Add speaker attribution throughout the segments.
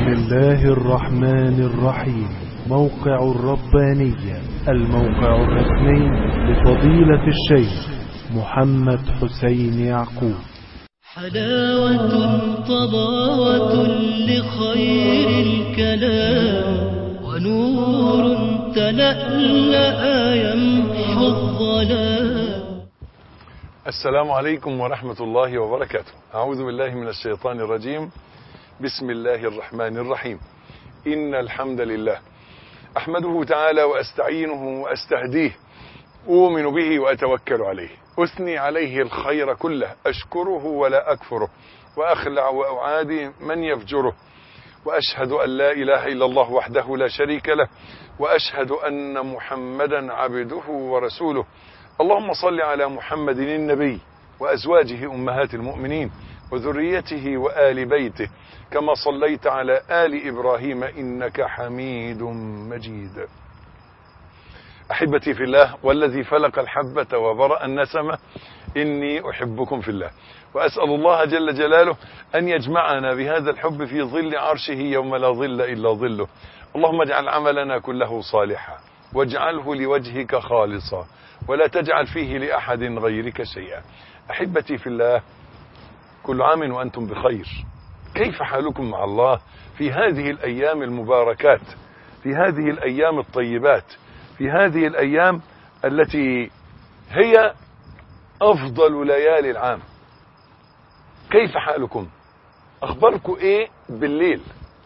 Speaker 1: بسم الله الرحمن الرحيم موقع الربانية الموقع الرسمي لفضيلة الشيخ محمد حسين يعقوب
Speaker 2: حلاوة طباوة لخير الكلام ونور تلألأ يمحو الظلام
Speaker 3: السلام عليكم ورحمة الله وبركاته أعوذ بالله من الشيطان الرجيم بسم الله الرحمن الرحيم إن الحمد لله أحمده تعالى وأستعينه وأستهديه أؤمن به وأتوكل عليه أثني عليه الخير كله أشكره ولا أكفره وأخلع وأعادي من يفجره وأشهد أن لا إله إلا الله وحده لا شريك له وأشهد أن محمدا عبده ورسوله اللهم صل على محمد النبي وأزواجه أمهات المؤمنين وذريته وآل بيته كما صليت على آل إبراهيم إنك حميد مجيد أحبتي في الله والذي فلق الحبة وبرأ النسمة إني أحبكم في الله وأسأل الله جل جلاله أن يجمعنا بهذا الحب في ظل عرشه يوم لا ظل إلا ظله اللهم اجعل عملنا كله صالحا واجعله لوجهك خالصا ولا تجعل فيه لأحد غيرك شيئا أحبتي في الله كل عام وأنتم بخير كيف حالكم مع الله في هذه الأيام المباركات في هذه الأيام الطيبات في هذه الأيام التي هي أفضل ليالي العام كيف حالكم أخباركم إيه بالليل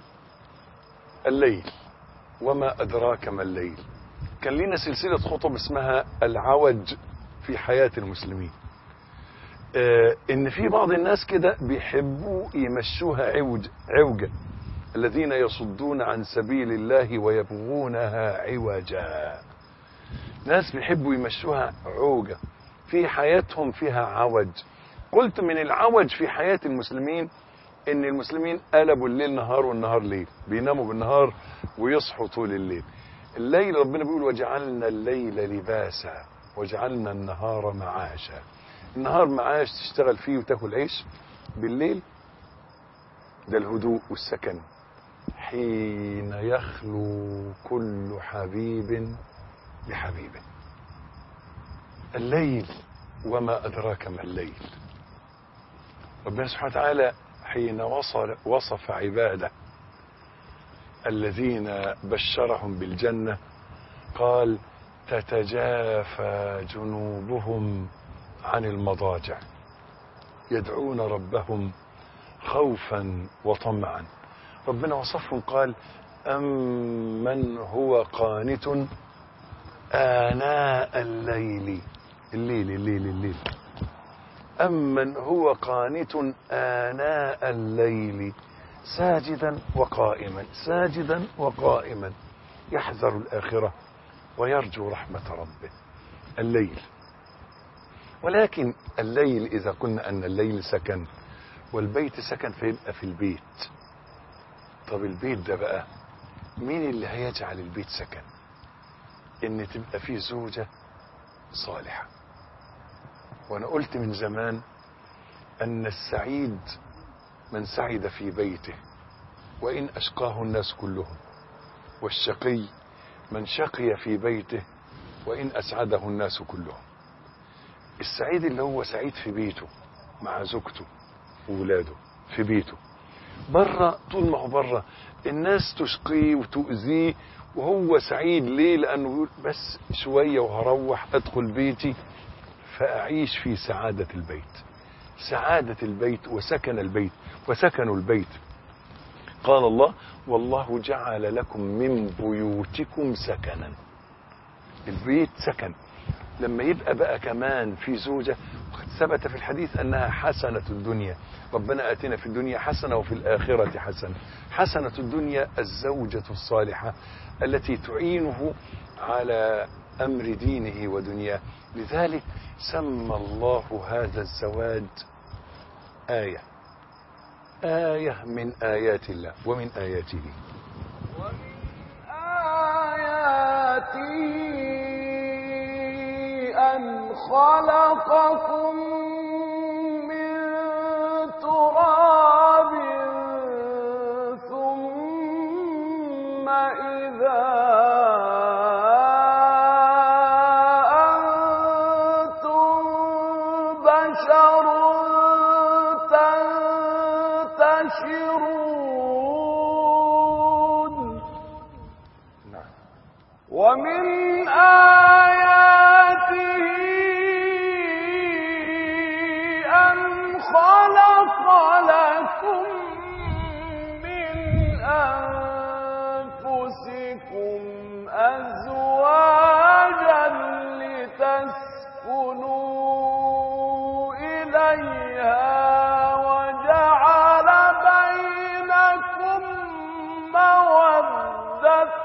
Speaker 3: الليل وما أدراك ما الليل كان لنا سلسلة خطب اسمها العوج في حياة المسلمين آه ان في بعض الناس كده بيحبوا يمشوها عوج عوجا الذين يصدون عن سبيل الله ويبغونها عوجا ناس بيحبوا يمشوها عوجة في حياتهم فيها عوج قلت من العوج في حياة المسلمين ان المسلمين قلبوا الليل نهار والنهار ليل بيناموا بالنهار ويصحوا طول الليل الليل ربنا بيقول وجعلنا الليل لباسا وجعلنا النهار معاشا النهار معاش تشتغل فيه وتاكل عيش بالليل ده الهدوء والسكن حين يخلو كل حبيب بحبيبه الليل وما أدراك ما الليل ربنا سبحانه وتعالى حين وصل وصف عباده الذين بشرهم بالجنة قال تتجافى جنوبهم عن المضاجع يدعون ربهم خوفا وطمعا ربنا وصفهم قال أمن هو قانت آناء الليل الليل الليل الليل أمن هو قانت آناء الليل ساجدا وقائما ساجدا وقائما يحذر الآخرة ويرجو رحمة ربه الليل ولكن الليل إذا قلنا أن الليل سكن والبيت سكن فيبقى في البيت طب البيت ده بقى مين اللي هيجعل البيت سكن ان تبقى فيه زوجة صالحة وانا قلت من زمان ان السعيد من سعد في بيته وان اشقاه الناس كلهم والشقي من شقي في بيته وان اسعده الناس كلهم السعيد اللي هو سعيد في بيته مع زوجته وولاده في بيته بره طول ما هو بره الناس تشقيه وتؤذيه وهو سعيد ليه لانه يقول بس شويه وهروح ادخل بيتي فاعيش في سعاده البيت سعاده البيت وسكن البيت وسكنوا البيت قال الله والله جعل لكم من بيوتكم سكنا البيت سكن لما يبقى بقى كمان في زوجة وقد ثبت في الحديث أنها حسنة الدنيا ربنا آتنا في الدنيا حسنة وفي الآخرة حسنة حسنة الدنيا الزوجة الصالحة التي تعينه على أمر دينه ودنياه لذلك سمى الله هذا الزواج آية آية من آيات الله ومن آياته
Speaker 4: ومن آياته أن خلقكم من تراب ثم إذا أنتم بشر تنتشرون
Speaker 3: نعم
Speaker 4: ومن آياته أن خلق لكم من أنفسكم أزواجا لتسكنوا إليها وجعل بينكم مودة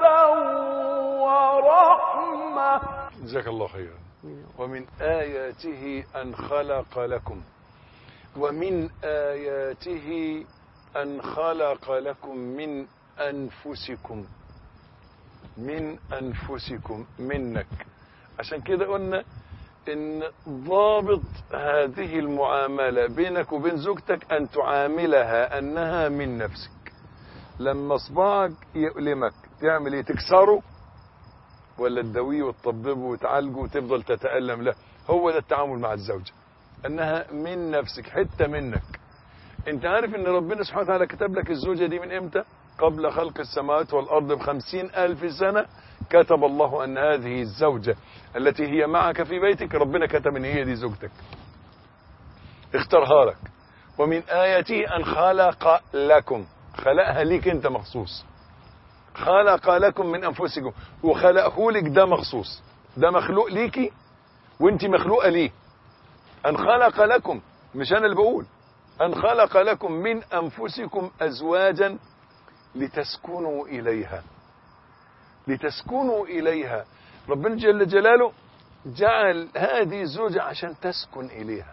Speaker 4: ورحمة
Speaker 3: جزاك الله خيرا ومن آياته أن خلق لكم ومن آياته أن خلق لكم من أنفسكم من أنفسكم منك عشان كده قلنا إن ضابط هذه المعاملة بينك وبين زوجتك أن تعاملها أنها من نفسك لما صباعك يؤلمك تعمل ايه تكسره ولا تداويه وتطببه وتعالجه وتفضل تتألم له هو ده التعامل مع الزوجة انها من نفسك حتة منك انت عارف ان ربنا سبحانه وتعالى كتب لك الزوجة دي من امتى قبل خلق السماوات والارض بخمسين الف سنة كتب الله ان هذه الزوجة التي هي معك في بيتك ربنا كتب ان هي دي زوجتك اختارها لك ومن آياته أن خلق لكم خلقها ليك أنت مخصوص خلق لكم من أنفسكم وخلقه لك ده مخصوص ده مخلوق ليكي وانت مخلوقة ليه أن خلق لكم مش أنا اللي بقول أن خلق لكم من أنفسكم أزواجا لتسكنوا إليها لتسكنوا إليها ربنا جل جلاله جعل هذه الزوجة عشان تسكن إليها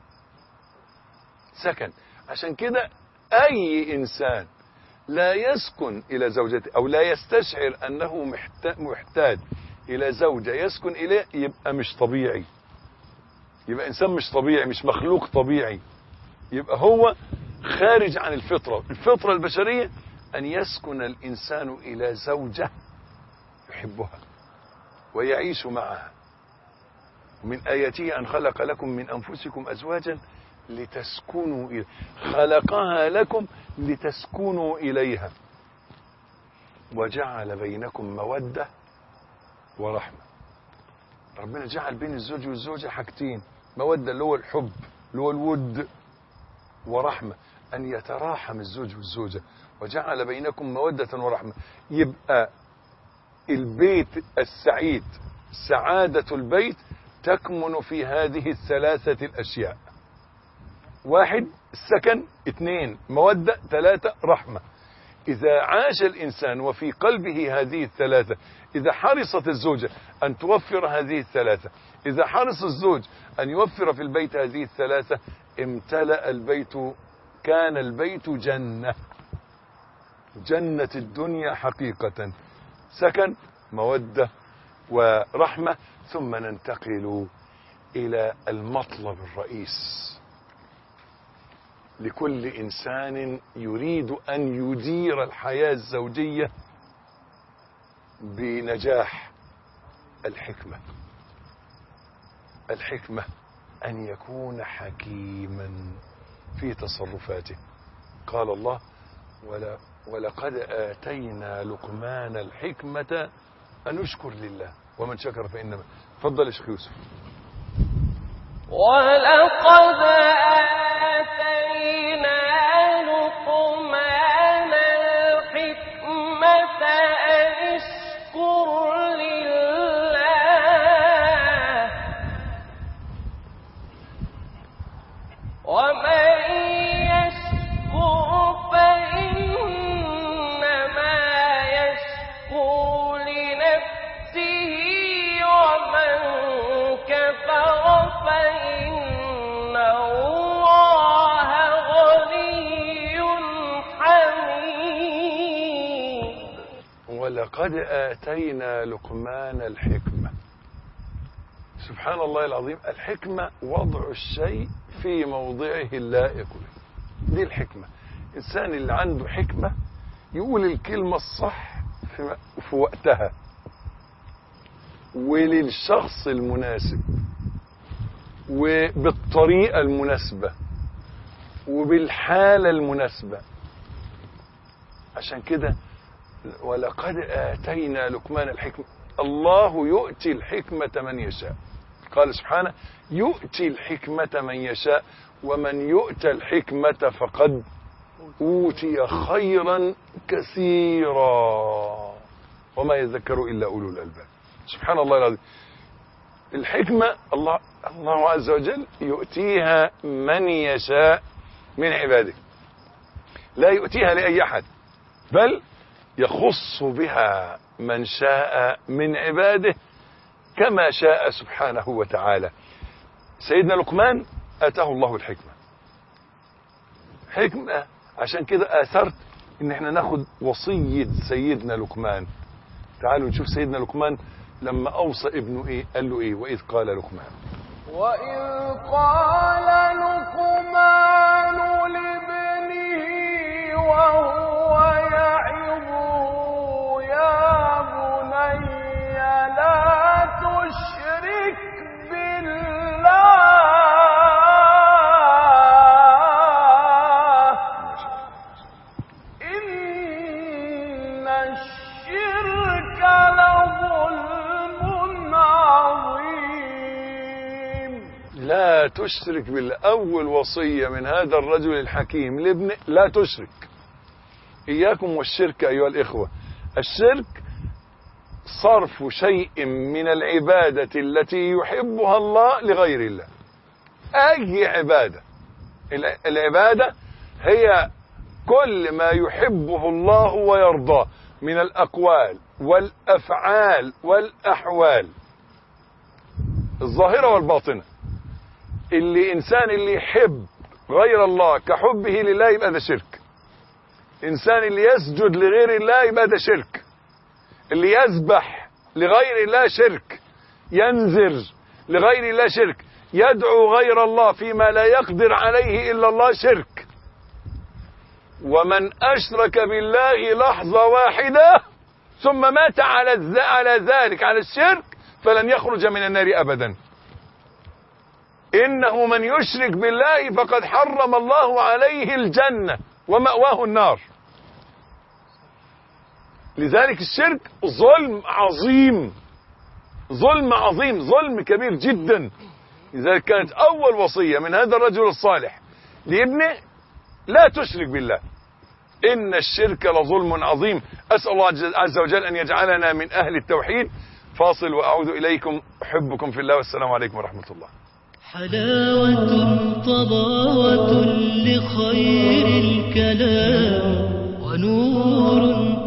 Speaker 3: سكن عشان كده أي إنسان لا يسكن إلى زوجته أو لا يستشعر أنه محت- محتاج إلى زوجة يسكن إليه يبقى مش طبيعي يبقى إنسان مش طبيعي مش مخلوق طبيعي يبقى هو خارج عن الفطرة الفطرة البشرية أن يسكن الإنسان إلى زوجة يحبها ويعيش معها من آياته أن خلق لكم من أنفسكم أزواجا لتسكنوا إليها خلقها لكم لتسكنوا إليها وجعل بينكم مودة ورحمة ربنا جعل بين الزوج والزوجة حاجتين مودة اللي هو الحب اللي هو الود ورحمة أن يتراحم الزوج والزوجة وجعل بينكم مودة ورحمة يبقى البيت السعيد سعادة البيت تكمن في هذه الثلاثة الأشياء واحد السكن اثنين مودة ثلاثة رحمة إذا عاش الإنسان وفي قلبه هذه الثلاثة إذا حرصت الزوجة أن توفر هذه الثلاثة إذا حرص الزوج أن يوفر في البيت هذه الثلاثة امتلأ البيت كان البيت جنة جنة الدنيا حقيقة سكن مودة ورحمة ثم ننتقل إلى المطلب الرئيس لكل إنسان يريد أن يدير الحياة الزوجية بنجاح الحكمة الحكمة أن يكون حكيما في تصرفاته قال الله ولا ولقد آتينا لقمان الحكمة أن يشكر لله ومن شكر فإنما تفضل يا شيخ يوسف
Speaker 4: ولقد آتينا لقمان الحكمة أن اشكر لله ومن يشكر فإنما يشكر لنفسه ومن كفر فإن الله غني حميد
Speaker 3: ولقد آتينا لقمان الحكمة سبحان الله العظيم الحكمة وضع الشيء في موضعه اللائق به دي الحكمة الإنسان اللي عنده حكمة يقول الكلمة الصح في في في وقتها وللشخص المناسب وبالطريقة المناسبة وبالحالة المناسبة عشان كده ولقد آتينا لقمان الحكمة الله يؤتي الحكمة من يشاء قال سبحانه يؤتي الحكمة من يشاء ومن يؤتى الحكمة فقد أوتي خيرا كثيرا وما يذكر إلا أولو الألباب سبحان الله العظيم الحكمة الله الله عز وجل يؤتيها من يشاء من عباده لا يؤتيها لأي أحد بل يخص بها من شاء من عباده كما شاء سبحانه وتعالى سيدنا لقمان آتاه الله الحكمة حكمة عشان كده آثرت ان احنا ناخد وصية سيدنا لقمان تعالوا نشوف سيدنا لقمان لما أوصى ابنه ايه قال له ايه وإذ قال لقمان
Speaker 4: وإذ قال لقمان لابنه وهو يعظه يا بني لا تشرك بالله إن الشرك لظلم عظيم
Speaker 3: لا تشرك بالله أول وصية من هذا الرجل الحكيم لابنه لا تشرك إياكم والشرك أيها الإخوة الشرك صرف شيء من العبادة التي يحبها الله لغير الله أي عبادة الع- العبادة هي كل ما يحبه الله ويرضاه من الأقوال والأفعال والأحوال الظاهرة والباطنة اللي إنسان اللي يحب غير الله كحبه لله يبقى ده شرك إنسان اللي يسجد لغير الله يبقى ده شرك اللي يذبح لغير الله شرك ينذر لغير الله شرك يدعو غير الله فيما لا يقدر عليه إلا الله شرك ومن أشرك بالله لحظة واحدة ثم مات على الز- على ذلك على الشرك فلن يخرج من النار أبدا إنه من يشرك بالله فقد حرم الله عليه الجنة ومأواه النار لذلك الشرك ظلم عظيم ظلم عظيم ظلم كبير جدا لذلك كانت أول وصية من هذا الرجل الصالح لابنه لا تشرك بالله إن الشرك لظلم عظيم أسأل الله عز- عز وجل أن يجعلنا من أهل التوحيد فاصل وأعود إليكم أحبكم في الله والسلام عليكم ورحمة الله
Speaker 2: حلاوة طباوة لخير الكلام ونور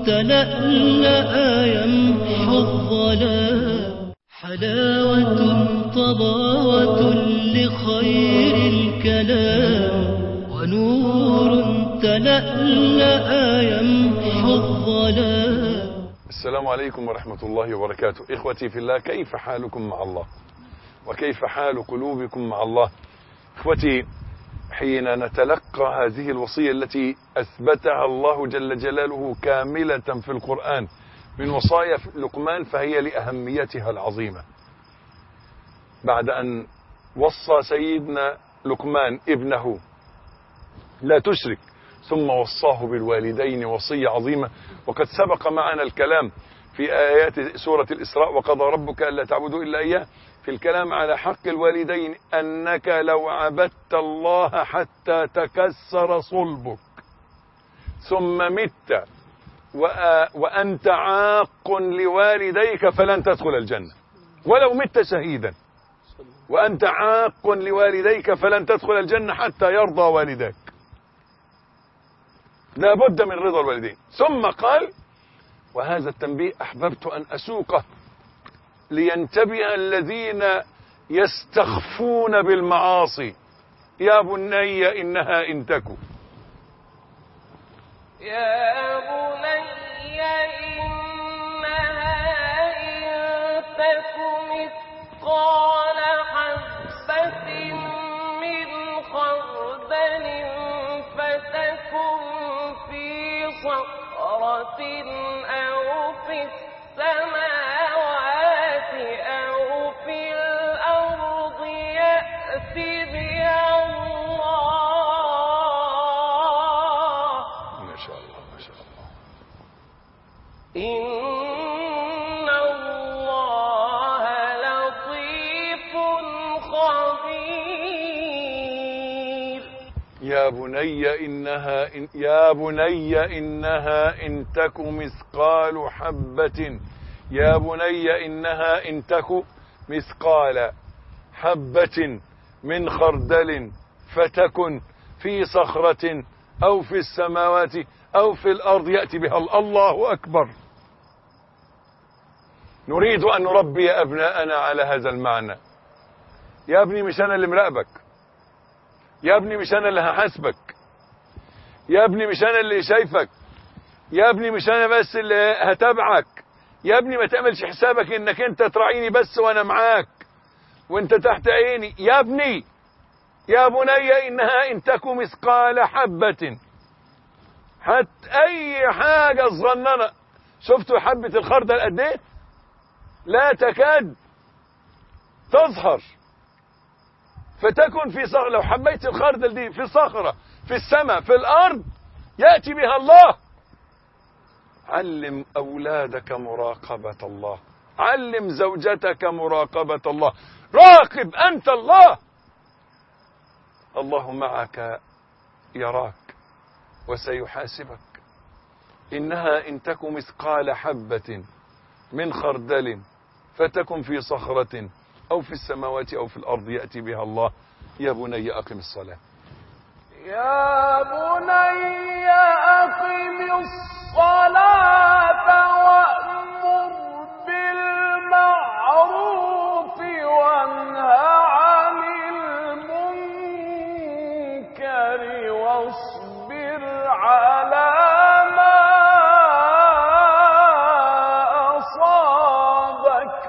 Speaker 2: تلألأ يمحو الظلام حلاوة طباوة لخير الكلام ونور تلألأ يمحو الظلام
Speaker 3: السلام عليكم ورحمة الله وبركاته إخوتي في الله كيف حالكم مع الله وكيف حال قلوبكم مع الله إخوتي حين نتلقى هذه الوصية التي أثبتها الله جل جلاله كاملة في القرآن من وصايا لقمان فهي لأهميتها العظيمة بعد أن وصى سيدنا لقمان ابنه لا تشرك ثم وصاه بالوالدين وصية عظيمة وقد سبق معنا الكلام في آيات سورة الإسراء وقضى ربك ألا تعبدوا إلا إياه في الكلام على حق الوالدين أنك لو عبدت الله حتى تكسر صلبك ثم مت وأ- وأنت عاق لوالديك فلن تدخل الجنة ولو مت شهيدا وأنت عاق لوالديك فلن تدخل الجنة حتى يرضى والداك لا بد من رضا الوالدين ثم قال وهذا التنبيه أحببت أن أسوقه لينتبه الذين يستخفون بالمعاصي يا بني إنها إن تكو
Speaker 4: يا بني إنها إن تك مثقال حبة من خردل فتكن في صخرة صخرة أو في السماوات أو في الأرض يأت بها الله
Speaker 3: ما شاء الله ما شاء الله
Speaker 4: إن الله لطيف خبير
Speaker 3: يا بني إنها إن يا بني إنها إن تك مثقال حبة يا بني إنها إن تك مثقال حبة من خردل فتكن في صخرة أو في السماوات أو في الأرض يأتي بها الله. الله أكبر نريد أن نربي أبناءنا على هذا المعنى يا ابني مش أنا اللي مراقبك يا ابني مش انا اللي هحاسبك يا ابني مش انا اللي شايفك يا ابني مش انا بس اللي هتابعك يا ابني ما تعملش حسابك انك انت تراعيني بس وانا معاك وانت تحت عيني يا ابني يا بني انها ان تك مثقال حبة حتى اي حاجة صغننة شفتوا حبة الخردل قد ايه لا تكاد تظهر فتكن في صخرة لو حبيت الخردل دي في صخرة في السماء في الأرض يأتي بها الله علم أولادك مراقبة الله علم زوجتك مراقبة الله راقب أنت الله الله معك يراك وسيحاسبك إنها إن تك مثقال حبة من خردل فتكن في صخرة أو في السماوات أو في الأرض يأتي بها الله يا بني أقم الصلاة
Speaker 4: يا بني أقم الصلاة وأمر بالمعروف وانه عن المنكر واصبر على ما أصابك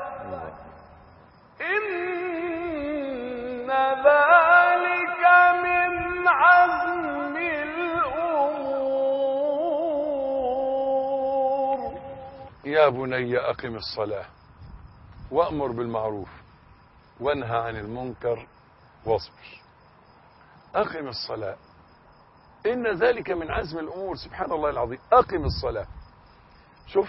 Speaker 4: إن ذلك من عزم الأمور
Speaker 3: يا بني أقم الصلاة وأمر بالمعروف وانهى عن المنكر واصبر أقم الصلاة إن ذلك من عزم الأمور سبحان الله العظيم أقم الصلاة شوف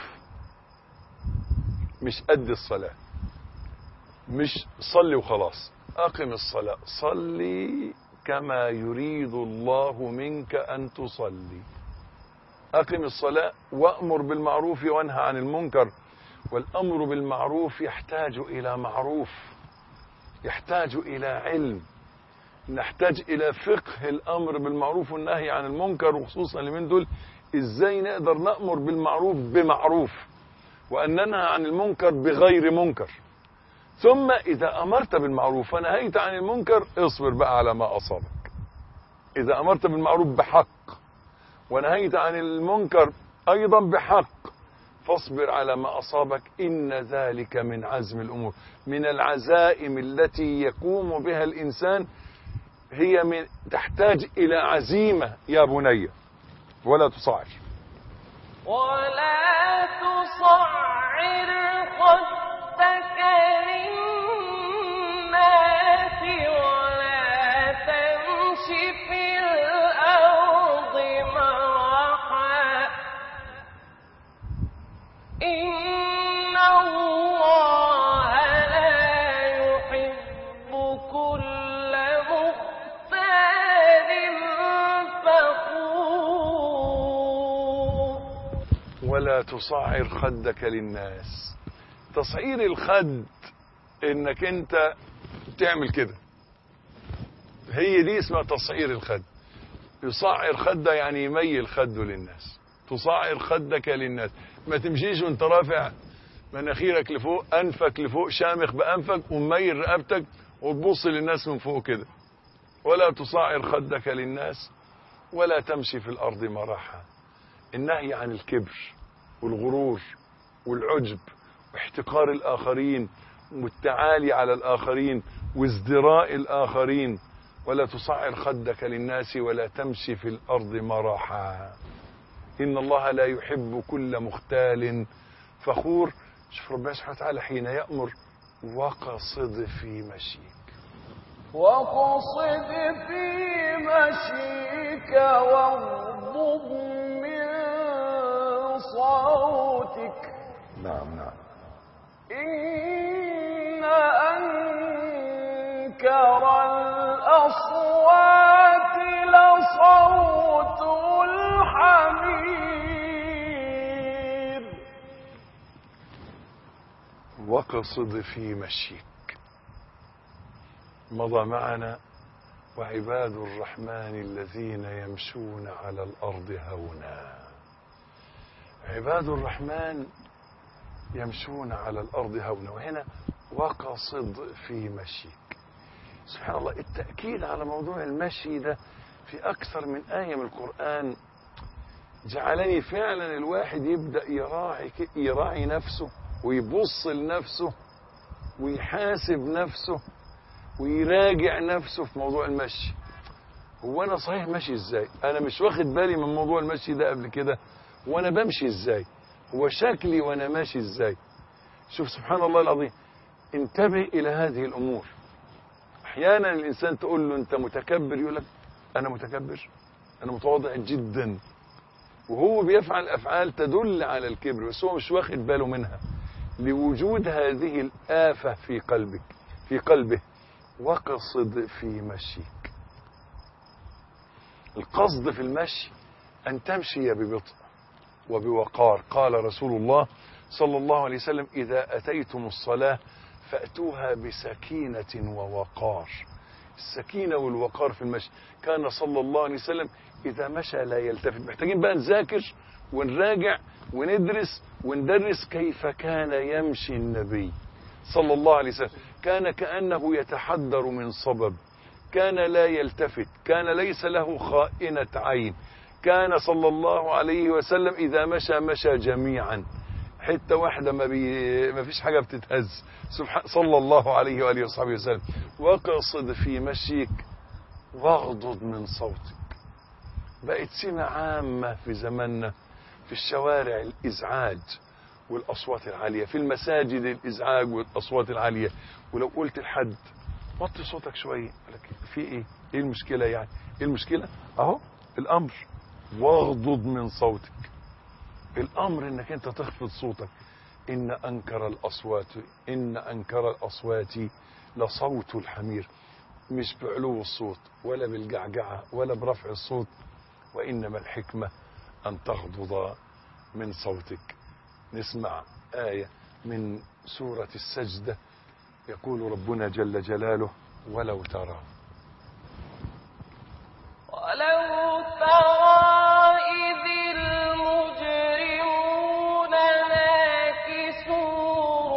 Speaker 3: مش قد الصلاة مش صلي وخلاص أقم الصلاة صلي كما يريد الله منك أن تصلي أقم الصلاة وأمر بالمعروف وانهى عن المنكر والأمر بالمعروف يحتاج إلى معروف يحتاج إلى علم نحتاج إلى فقه الأمر بالمعروف والنهي عن المنكر وخصوصا لمن دول إزاي نقدر نأمر بالمعروف بمعروف وأن ننهى عن المنكر بغير منكر ثم إذا أمرت بالمعروف ونهيت عن المنكر اصبر بقى على ما أصابك إذا أمرت بالمعروف بحق ونهيت عن المنكر أيضا بحق فاصبر على ما أصابك إن ذلك من عزم الأمور من العزائم التي يقوم بها الإنسان هي من تحتاج إلى عزيمة يا بني ولا تصعر
Speaker 4: ولا تصعر خدك للناس ولا تمش في الأرض مرحا إن الله لا يحب كل مختال فخور
Speaker 3: ولا تصعر خدك للناس تصعير الخد انك انت تعمل كده هي دي اسمها تصعير الخد يصعر خده يعني يميل خده للناس تصعر خدك للناس ما تمشيش وانت رافع مناخيرك لفوق انفك لفوق شامخ بانفك ومميل رقبتك وتبص للناس من فوق كده ولا تصعر خدك للناس ولا تمشي في الارض مرحا النهي عن الكبر والغرور والعجب واحتقار الآخرين والتعالي على الآخرين وازدراء الآخرين ولا تصعر خدك للناس ولا تمشي في الأرض مرحا إن الله لا يحب كل مختال فخور شوف ربنا سبحانه وتعالى حين يأمر وقصد في مشيك
Speaker 4: وقصد في مشيك واغضب من صوتك
Speaker 3: نعم نعم
Speaker 4: إن أنكر الأصوات لصوت الحمير
Speaker 3: وقصد في مشيك مضى معنا وعباد الرحمن الذين يمشون على الأرض هونا عباد الرحمن يمشون على الأرض هونا وهنا وقصد في مشيك سبحان الله التأكيد على موضوع المشي ده في أكثر من آية من القرآن جعلني فعلا الواحد يبدأ يراعي يراعي نفسه ويبص لنفسه ويحاسب نفسه ويراجع نفسه في موضوع المشي هو انا صحيح ماشي ازاي انا مش واخد بالي من موضوع المشي ده قبل كده وانا بمشي ازاي هو شكلي وانا ماشي ازاي شوف سبحان الله العظيم انتبه الى هذه الامور احيانا الانسان تقول له انت متكبر يقول لك انا متكبر انا متواضع جدا وهو بيفعل افعال تدل على الكبر بس هو مش واخد باله منها لوجود هذه الآفة في قلبك في قلبه وقصد في مشيك القصد في المشي أن تمشي ببطء وبوقار قال رسول الله صلى الله عليه وسلم إذا أتيتم الصلاة فأتوها بسكينة ووقار السكينة والوقار في المشي كان صلى الله عليه وسلم إذا مشى لا يلتفت محتاجين بقى نذاكر ونراجع وندرس وندرس كيف كان يمشي النبي صلى الله عليه وسلم كان كأنه يتحدر من صبب كان لا يلتفت كان ليس له خائنة عين كان صلى الله عليه وسلم إذا مشى مشى جميعا حتة واحدة ما, بي ما فيش حاجة بتتهز سبحان صلى الله عليه وآله وصحبه وسلم وقصد في مشيك واغضض من صوتك بقت سمة عامة في زماننا في الشوارع الإزعاج والأصوات العالية في المساجد الإزعاج والأصوات العالية ولو قلت لحد وطي صوتك شوية لك في إيه إيه المشكلة يعني إيه المشكلة أهو الأمر واغضض من صوتك الأمر إنك أنت تخفض صوتك إن أنكر الأصوات إن أنكر الأصوات لصوت الحمير مش بعلو الصوت ولا بالجعجعة ولا برفع الصوت وإنما الحكمة أن تغضض من صوتك نسمع آية من سورة السجدة يقول ربنا جل جلاله ولو ترى
Speaker 4: ولو ترى إذ المجرمون ناكسوا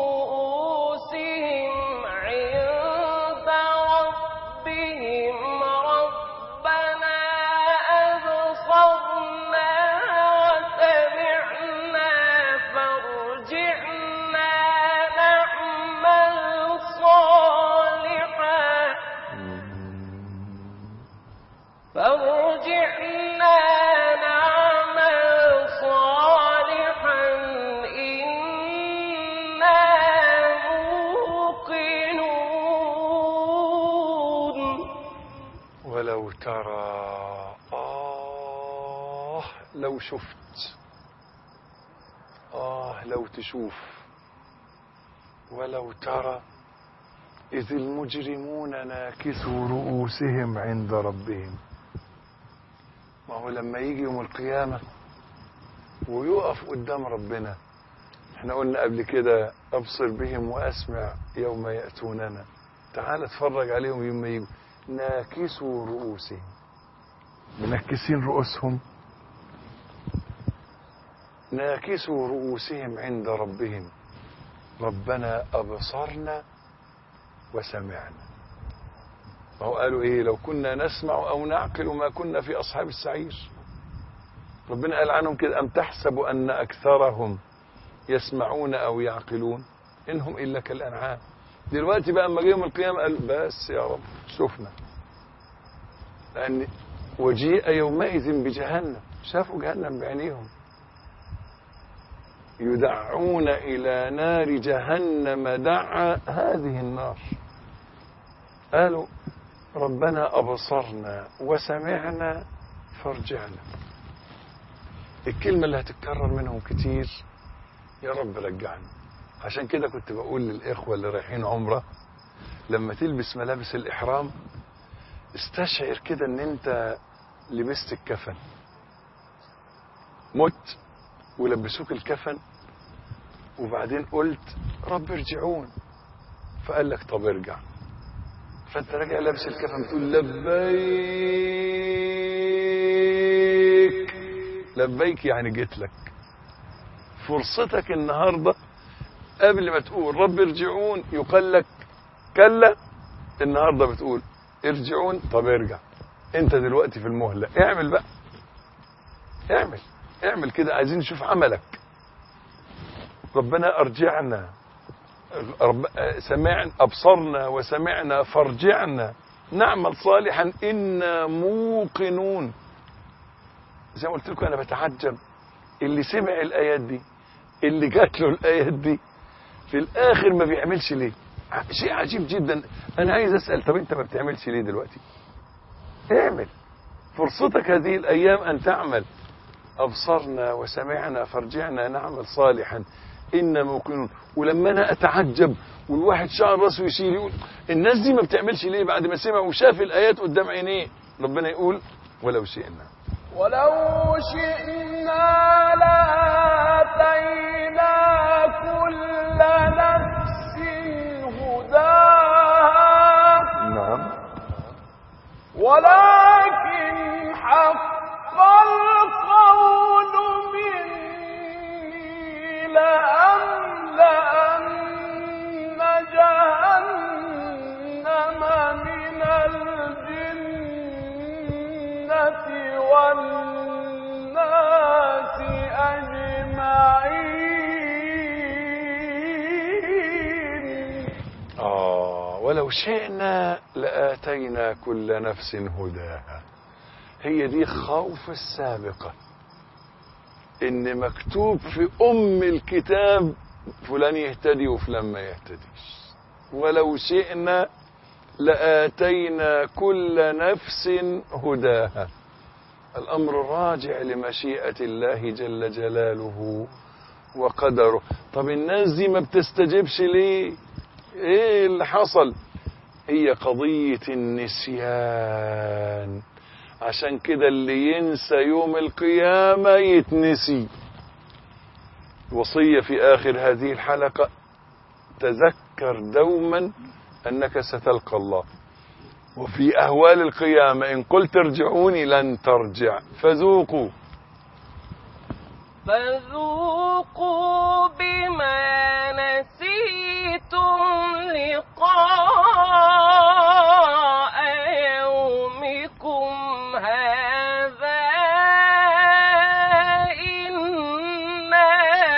Speaker 4: رؤوسهم عند ربهم ربنا أبصرنا وسمعنا فارجعنا نعمل صالحا فارجعنا نعمل صالحا إنا موقنون
Speaker 3: ولو ترى آه لو شفت آه لو تشوف ولو ترى إذ المجرمون ناكثوا رؤوسهم عند ربهم ما هو لما يجي يوم القيامة ويقف قدام ربنا احنا قلنا قبل كده أبصر بهم وأسمع يوم يأتوننا تعال اتفرج عليهم يوم يجوا ناكسوا رؤوسهم منكسين رؤوسهم ناكسوا رؤوسهم عند ربهم ربنا أبصرنا وسمعنا ما هو قالوا ايه لو كنا نسمع او نعقل ما كنا في اصحاب السعير ربنا قال عنهم كده ام تحسب ان اكثرهم يسمعون او يعقلون انهم الا كالانعام دلوقتي بقى اما جه يوم القيامه قال بس يا رب شفنا لان وجيء يومئذ بجهنم شافوا جهنم بعينيهم يدعون إلى نار جهنم دعا هذه النار قالوا ربنا أبصرنا وسمعنا فارجعنا الكلمة اللي هتتكرر منهم كتير يا رب رجعنا عشان كده كنت بقول للإخوة اللي رايحين عمرة لما تلبس ملابس الإحرام استشعر كده ان انت لبست الكفن مت ولبسوك الكفن وبعدين قلت رب ارجعون فقال لك طب ارجع فانت راجع لابس الكفن تقول لبيك لبيك يعني جيت لك فرصتك النهارده قبل ما تقول رب ارجعون يقال لك كلا النهارده بتقول ارجعون طب ارجع انت دلوقتي في المهله اعمل بقى اعمل اعمل كده عايزين نشوف عملك ربنا ارجعنا رب سمعنا ابصرنا وسمعنا فارجعنا نعمل صالحا انا موقنون زي ما قلت لكم انا بتعجب اللي سمع الايات دي اللي جات له الايات دي في الاخر ما بيعملش ليه شيء عجيب جدا انا عايز اسال طب انت ما بتعملش ليه دلوقتي اعمل فرصتك هذه الايام ان تعمل ابصرنا وسمعنا فارجعنا نعمل صالحا انا موقنون ولما انا اتعجب والواحد شعر راسه يشيل يقول الناس دي ما بتعملش ليه بعد ما سمع وشاف الايات قدام عينيه ربنا يقول ولو شئنا
Speaker 4: ولو شئنا لآتينا كل نفس هداها
Speaker 3: نعم
Speaker 4: ولكن حق القول مني لأملأن جهنم من الجنة والناس أجمعين
Speaker 3: آه ولو شئنا لآتينا كل نفس هداها هي دي خوف السابقة إن مكتوب في أم الكتاب فلان يهتدي وفلان ما يهتديش ولو شئنا لآتينا كل نفس هداها الأمر راجع لمشيئة الله جل جلاله وقدره طب الناس دي ما بتستجبش ليه ايه اللي حصل هي قضية النسيان عشان كده اللي ينسى يوم القيامة يتنسي وصية في آخر هذه الحلقة تذكر دوما أنك ستلقى الله وفي أهوال القيامة إن قلت ارجعوني لن ترجع فذوقوا
Speaker 4: فذوقوا بما نسيتم لقاء يومكم هذا إنا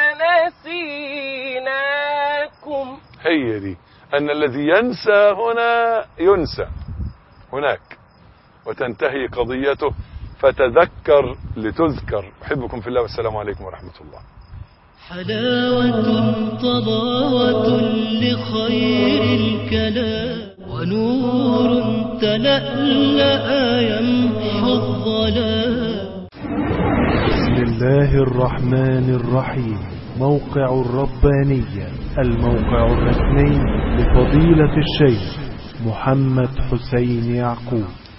Speaker 4: نسيناكم
Speaker 3: هي دي أن الذي ينسى هنا ينسى هناك وتنتهي قضيته فتذكر لتذكر أحبكم في الله والسلام عليكم ورحمة الله
Speaker 2: حلاوة طباوة لخير الكلام ونور تلألأ يمحو الظلام
Speaker 1: بسم الله الرحمن الرحيم موقع الربانية الموقع الرسمي لفضيلة الشيخ محمد حسين يعقوب